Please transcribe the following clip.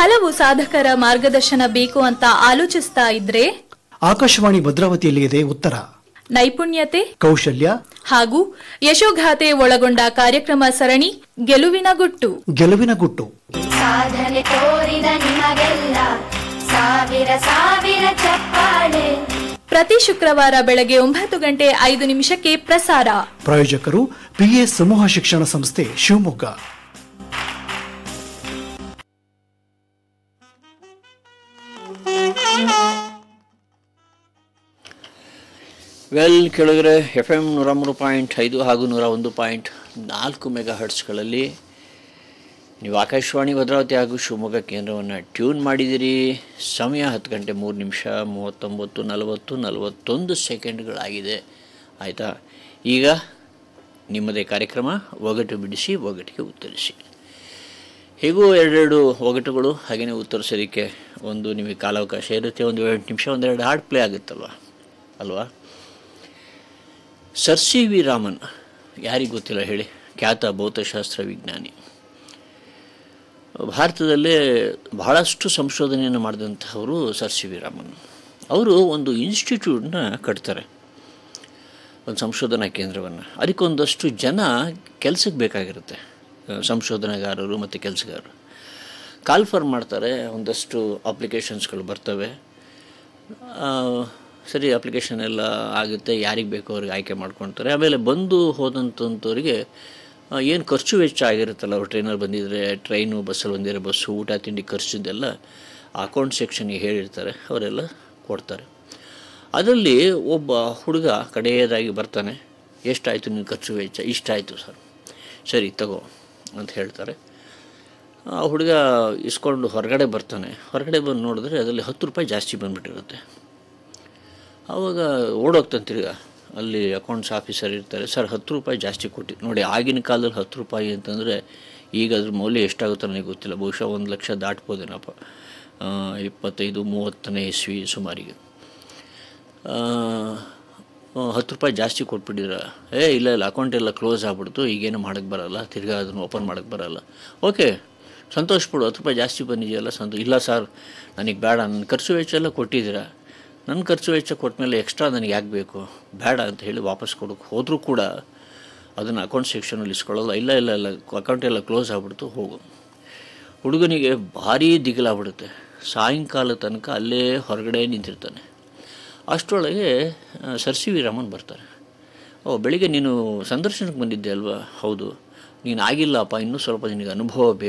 ಹಲವು ಸಾಧಕರ ಮಾರ್ಗದರ್ಶನ ಬೇಕು ಅಂತ ಆಲೋಚಿಸ್ತಾ ಇದ್ರೆ ಆಕಾಶವಾಣಿ ಭದ್ರಾವತಿಯಲ್ಲಿ ಇದೆ ಉತ್ತರ ನೈಪುಣ್ಯತೆ ಕೌಶಲ್ಯ ಹಾಗೂ ಯಶೋಗಾಥೆ ಒಳಗೊಂಡ ಕಾರ್ಯಕ್ರಮ ಸರಣಿ ಗೆಲುವಿನ ಗುಟ್ಟು ಗೆಲುವಿನ ಗುಟ್ಟು ಸಾಧನೆ ತೋರಿದ ನಿಮಗೆಲ್ಲ ಸಾವಿರ ಸಾವಿರ ಚಪ್ಪಾಳೆ ಪ್ರತಿ ಶುಕ್ರವಾರ ಬೆಳಗ್ಗೆ ಒಂಬತ್ತು ಗಂಟೆ ಐದು ನಿಮಿಷಕ್ಕೆ ಪ್ರಸಾರ ಪ್ರಾಯೋಜಕರು ಪಿಎ ಸಮೂಹ ಶಿಕ್ಷಣ ಸಂಸ್ಥೆ ಶಿವಮೊಗ್ಗ ವೆಲ್ ಕೆಳಗರೆ ಎಫ್ ಎಮ್ ನೂರ ಮೂರು ಪಾಯಿಂಟ್ ಐದು ಹಾಗೂ ನೂರ ಒಂದು ಪಾಯಿಂಟ್ ನಾಲ್ಕು ಮೆಗಾ ಹರ್ಟ್ಸ್ಗಳಲ್ಲಿ ನೀವು ಆಕಾಶವಾಣಿ ಭದ್ರಾವತಿ ಹಾಗೂ ಶಿವಮೊಗ್ಗ ಕೇಂದ್ರವನ್ನು ಟ್ಯೂನ್ ಮಾಡಿದಿರಿ ಸಮಯ ಹತ್ತು ಗಂಟೆ ಮೂರು ನಿಮಿಷ ಮೂವತ್ತೊಂಬತ್ತು ನಲವತ್ತು ನಲವತ್ತೊಂದು ಸೆಕೆಂಡ್ಗಳಾಗಿದೆ ಆಯಿತಾ ಈಗ ನಿಮ್ಮದೇ ಕಾರ್ಯಕ್ರಮ ಒಗಟು ಬಿಡಿಸಿ ಒಗಟಿಗೆ ಉತ್ತರಿಸಿ ಹೇಗೂ ಎರಡೆರಡು ಒಗಟುಗಳು ಹಾಗೆಯೇ ಉತ್ತರಿಸೋದಕ್ಕೆ ಒಂದು ನಿಮಗೆ ಕಾಲಾವಕಾಶ ಇರುತ್ತೆ ಒಂದು ಎರಡು ನಿಮಿಷ ಒಂದೆರಡು ಹಾಡು ಪ್ಲೇ ಆಗುತ್ತಲ್ವ ಅಲ್ವಾ ಸರ್ ಸಿ ವಿ ರಾಮನ್ ಯಾರಿಗೆ ಗೊತ್ತಿಲ್ಲ ಹೇಳಿ ಖ್ಯಾತ ಭೌತಶಾಸ್ತ್ರ ವಿಜ್ಞಾನಿ ಭಾರತದಲ್ಲೇ ಬಹಳಷ್ಟು ಸಂಶೋಧನೆಯನ್ನು ಮಾಡಿದಂಥವರು ಸರ್ ಸಿ ವಿ ರಾಮನ್ ಅವರು ಒಂದು ಇನ್ಸ್ಟಿಟ್ಯೂಟ್ನ ಕಟ್ತಾರೆ ಒಂದು ಸಂಶೋಧನಾ ಕೇಂದ್ರವನ್ನು ಅದಕ್ಕೊಂದಷ್ಟು ಜನ ಕೆಲಸಕ್ಕೆ ಬೇಕಾಗಿರುತ್ತೆ ಆ, ಸಂಶೋಧನೆಗಾರರು ಮತ್ತು ಕೆಲಸಗಾರರು ಕಾಲ್ಫರ್ ಮಾಡ್ತಾರೆ ಒಂದಷ್ಟು ಅಪ್ಲಿಕೇಶನ್ಸ್ಗಳು ಬರ್ತವೆ ಆ, ಸರಿ ಅಪ್ಲಿಕೇಶನ್ ಎಲ್ಲ ಆಗುತ್ತೆ ಯಾರಿಗೆ ಬೇಕೋ ಅವ್ರಿಗೆ ಆಯ್ಕೆ ಮಾಡ್ಕೊಳ್ತಾರೆ ಆಮೇಲೆ ಬಂದು ಹೋದಂಥವ್ರಿಗೆ ಏನು ಖರ್ಚು ವೆಚ್ಚ ಆಗಿರುತ್ತಲ್ಲ ಅವ್ರು ಟ್ರೈನಲ್ಲಿ ಬಂದಿದ್ದರೆ ಟ್ರೈನು ಬಸ್ಸಲ್ಲಿ ಬಂದಿದ್ರೆ ಬಸ್ಸು ಊಟ ತಿಂಡಿ ಖರ್ಚಿದ್ದೆಲ್ಲ ಅಕೌಂಟ್ ಸೆಕ್ಷನ್ಗೆ ಹೇಳಿರ್ತಾರೆ ಅವರೆಲ್ಲ ಕೊಡ್ತಾರೆ ಅದರಲ್ಲಿ ಒಬ್ಬ ಹುಡುಗ ಕಡೆಯದಾಗಿ ಬರ್ತಾನೆ ಎಷ್ಟಾಯಿತು ನಿನ್ನ ಖರ್ಚು ವೆಚ್ಚ ಇಷ್ಟಾಯಿತು ಸರ್ ಸರಿ ತಗೋ ಅಂತ ಹೇಳ್ತಾರೆ ಆ ಹುಡುಗ ಇಸ್ಕೊಂಡು ಹೊರಗಡೆ ಬರ್ತಾನೆ ಹೊರಗಡೆ ಬಂದು ನೋಡಿದ್ರೆ ಅದರಲ್ಲಿ ಹತ್ತು ರೂಪಾಯಿ ಜಾಸ್ತಿ ಬಂದುಬಿಟ್ಟಿರುತ್ತೆ ಆವಾಗ ಓಡೋಗ್ತಾನೆ ತಿರ್ಗ ಅಲ್ಲಿ ಅಕೌಂಟ್ಸ್ ಆಫೀಸರ್ ಇರ್ತಾರೆ ಸರ್ ಹತ್ತು ರೂಪಾಯಿ ಜಾಸ್ತಿ ಕೊಟ್ಟು ನೋಡಿ ಆಗಿನ ಕಾಲದಲ್ಲಿ ಹತ್ತು ರೂಪಾಯಿ ಅಂತಂದರೆ ಈಗ ಅದ್ರ ಮೌಲ್ಯ ಎಷ್ಟಾಗುತ್ತೋ ನನಗೆ ಗೊತ್ತಿಲ್ಲ ಬಹುಶಃ ಒಂದು ಲಕ್ಷ ದಾಟ್ಬೋದೇನಪ್ಪ ಆ, ಇಪ್ಪತ್ತೈದು ಮೂವತ್ತನೇ ಇಸ್ವಿ ಸುಮಾರಿಗೆ ಆ, ಆ, ಹತ್ತು ರೂಪಾಯಿ ಜಾಸ್ತಿ ಕೊಟ್ಬಿಟ್ಟಿದ್ರ ಏ ಇಲ್ಲ ಇಲ್ಲ ಅಕೌಂಟ್ ಎಲ್ಲ ಕ್ಲೋಸ್ ಆಗ್ಬಿಡ್ತು ಈಗೇನು ಮಾಡೋಕ್ಕೆ ಬರಲ್ಲ ತಿರ್ಗಾ ಅದನ್ನು ಓಪನ್ ಮಾಡೋಕ್ಕೆ ಬರಲ್ಲ ಓಕೆ ಸಂತೋಷ ಪಡು ಹತ್ತು ರೂಪಾಯಿ ಜಾಸ್ತಿ ಬಂದಿದೆಯಲ್ಲ ಸಂತೋಷ ಇಲ್ಲ ಸರ್ ನನಗೆ ಬೇಡ ನನ್ನ ಖರ್ಚು ವೆಚ್ಚ ಎಲ್ಲ ಕೊಟ್ಟಿದ್ದೀರಾ ನನ್ನ ಖರ್ಚು ವೆಚ್ಚ ಕೊಟ್ಟ ಮೇಲೆ ಎಕ್ಸ್ಟ್ರಾ ನನಗೆ ಯಾಕೆ ಬೇಕು ಬೇಡ ಅಂತ ಹೇಳಿ ವಾಪಸ್ ಕೊಡೋಕೆ ಹೋದರೂ ಕೂಡ ಅದನ್ನು ಅಕೌಂಟ್ ಸೆಕ್ಷನಲ್ಲಿ ಇಸ್ಕೊಳ್ಳಲ್ಲ ಇಲ್ಲ ಇಲ್ಲ ಇಲ್ಲ ಅಕೌಂಟ್ ಎಲ್ಲ ಕ್ಲೋಸ್ ಆಗ್ಬಿಡ್ತು ಹೋಗು ಹುಡುಗನಿಗೆ ಭಾರೀ ದಿಗಿಲಾಗ್ಬಿಡುತ್ತೆ ಸಾಯಂಕಾಲ ತನಕ ಅಲ್ಲೇ ಹೊರಗಡೆ ನಿಂತಿರ್ತಾನೆ ಅಷ್ಟರೊಳಗೆ ಆ, ಸರ್ ಸಿ ವಿ ರಾಮನ್ ಬರ್ತಾರೆ ಓ ಬೆಳಿಗ್ಗೆ ನೀನು ಸಂದರ್ಶನಕ್ಕೆ ಬಂದಿದ್ದೆ ಅಲ್ವಾ ಹೌದು ನೀನು ಆಗಿಲ್ಲಪ್ಪ ಇನ್ನೂ ಸ್ವಲ್ಪ ನಿನಗೆ ಅನುಭವ ಬೇಕು